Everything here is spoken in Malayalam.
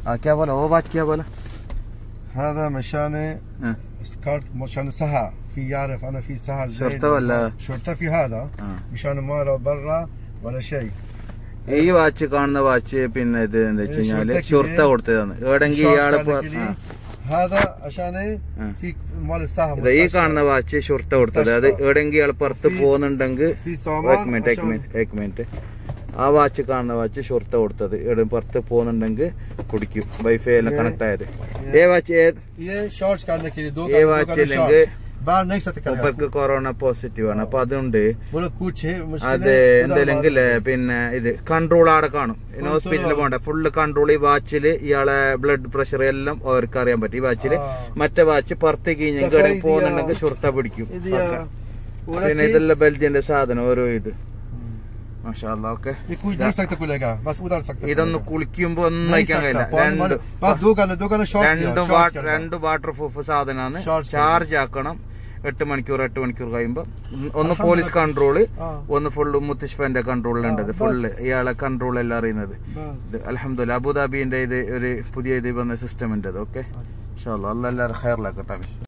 हाँ क्या बोला वो बात क्या बोला هذا مشان हाँ سكارت مشان سها في يعرف انا في سها زين. شرطة ولا- شرطه في هذا हाँ مشان ما أرى برا ولا شيء ഈ വാച്ച് കാണുന്ന വാച്ച് പിന്നെ ഇത് എന്താ വെച്ച് ഏ, കഴിഞ്ഞാല് ഷുർത്തക്ക് ചുർത്ത കൊടുത്തതാണ് എവിടെങ്കിൽ شارت ഇയാള് كان പോ- لي. ആ. هذا عشان اه. في مال السهم ഇത് ഈ കാണുന്ന വാച്ച് ഷുർത്ത കൊടുത്തത് അത് എവിടെങ്കിൽ ഇയാൾ പുറത്ത് ഫീസ്- പോകുന്നുണ്ടെങ്കിൽ في एक سامان मिनट एक عشان- मिनट एक मिनट ആ വാച്ച് കാണുന്ന വാച്ച് ഷുർത്ത കൊടുത്തത് ഇവിടെ പുറത്ത് പോകുന്നുണ്ടെങ്കിൽ കുടിക്കും വൈഫൈ എല്ലാം ഏ. കണക്ട് ആയത് ഏ. ഏ വാച്ച് ഏത് ये शॉर्ट्स करने के लिए दो ये दो बात करने चलेंगे। शॉर्ट्स। बाहर नहीं सकते करने മൂപ്പർക്ക് കൊറോണ പോസിറ്റീവ് ആണ് അപ്പൊ അതുകൊണ്ട് बोलो कुछ है मुश्किल അത് है, उधर എന്തെല്ലെങ്കിൽ പിന്നെ ഇത് കൺട്രോൾ അവിടെ കാണും ഇനി Control ഹോസ്പിറ്റലിൽ പോകണ്ട ഫുള്ള് കൺട്രോൾ ഈ വാച്ചില് ഇയാളെ ബ്ലഡ് പ്രഷർ എല്ലാം അവർക്ക് അറിയാൻ പറ്റും ഈ വാച്ചില് ആ. മറ്റേ വാച്ച് പുറത്തേക്ക് കഴിഞ്ഞെങ്കിൽ സഫായി എവിടെയും പോകുന്നുണ്ടെങ്കിൽ ദിയാ. ഷുർത്ത പിടിക്കും ഇത് ചെയ്യാ. പക്ക. पूरा പിന്നെ चीज- ഇതെല്ലാം ബെൽജിയന്റെ സാധനം ഓരോ ഇത് മാഷാ ഓക്കെ ये कुछ नहीं सकते खुलेगा बस उधर सकते ഇതൊന്ന് खुलेगा। കുളിക്കുമ്പോ ഒന്നും नहीं കഴിക്കാൻ सकता, കഴിയില്ല पानी രണ്ട് वाले- बस दो करने दो करने शॉर्ट രണ്ട് किया, വാ- शॉर्ट करना। രണ്ട് വാട്ടർ പ്രൂഫ് സാധനമാണ് Shorts ചാർജ് ആക്കണം എട്ട് മണിക്കൂർ എട്ട് മണിക്കൂർ കഴിയുമ്പോ ഒന്ന് അൽഹംദുലില്ലാ. പോലീസ് കൺട്രോള് ആ. ഒന്ന് ഫുള്ള് മുത്തശ്ഫന്റെ കൺട്രോളിലുണ്ടത് ആ, ഫുള്ള് ബസ്. ഇയാളെ കൺട്രോൾ എല്ലാം അറിയുന്നത് बस അലഹമ്മദില്ല അബുദാബിന്റെ ഇത് ഒരു പുതിയ ഇത് വന്ന സിസ്റ്റം ഉണ്ട് ഓക്കെ അല്ല എല്ലാവരും ഹയറിലാക്കട്ടെ